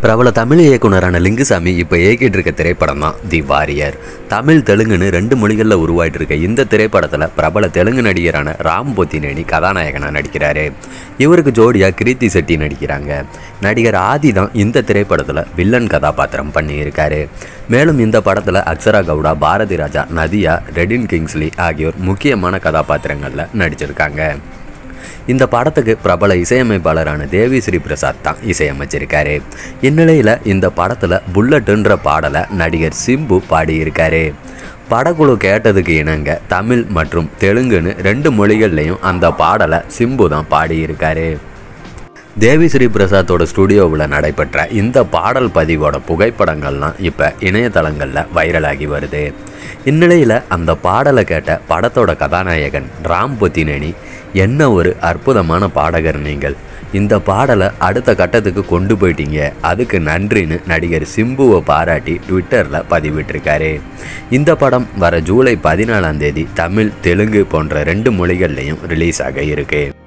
பிரபல தமிழ் இயக்குனரான லிங்குசாமி இப்போ இயக்கிட்டு இருக்க திரைப்படம் தான் தி வாரியர் தமிழ் தெலுங்குன்னு ரெண்டு மொழிகளில் உருவாயிட்டு இருக்க இந்த திரைப்படத்தில் பிரபல தெலுங்கு நடிகரான ராம் பொத்தினேனி கதாநாயகனாக நடிக்கிறாரு இவருக்கு ஜோடியாக கிருத்தி செட்டி நடிக்கிறாங்க நடிகர் ஆதி தான் இந்த திரைப்படத்தில் வில்லன் கதாபாத்திரம் பண்ணியிருக்காரு மேலும் இந்த படத்தில் அக்ஷரா கவுடா பாரதி ராஜா நதியா ரெடின் கிங்ஸ்லி ஆகியோர் முக்கியமான கதாபாத்திரங்களில் நடிச்சிருக்காங்க இந்த படத்துக்கு பிரபல இசையமைப்பாளரான தேவி ஸ்ரீ பிரசாத் தான் இசையமைச்சிருக்காரு இந்நிலையில் இந்த படத்தில் புல்லட்டுன்ற பாடலை நடிகர் சிம்பு பாடியிருக்காரு படக்குழு கேட்டதுக்கு இணங்க தமிழ் மற்றும் தெலுங்குன்னு ரெண்டு மொழிகள்லையும் அந்த பாடலை சிம்பு தான் பாடியிருக்காரு தேவி ஸ்ரீ பிரசாத்தோட ஸ்டுடியோவில் நடைபெற்ற இந்த பாடல் பதிவோட புகைப்படங்கள்லாம் இப்போ இணையதளங்களில் வைரலாகி வருது இந்நிலையில் அந்த பாடலை கேட்ட படத்தோட கதாநாயகன் ராம் பொத்தினேனி என்ன ஒரு அற்புதமான பாடகர் நீங்கள் இந்த பாடலை அடுத்த கட்டத்துக்கு கொண்டு போயிட்டீங்க அதுக்கு நன்றின்னு நடிகர் சிம்புவை பாராட்டி ட்விட்டரில் பதிவிட்டிருக்காரு இந்த படம் வர ஜூலை பதினாலாம் தேதி தமிழ் தெலுங்கு போன்ற ரெண்டு மொழிகள்லையும் ரிலீஸ் ஆக இருக்கு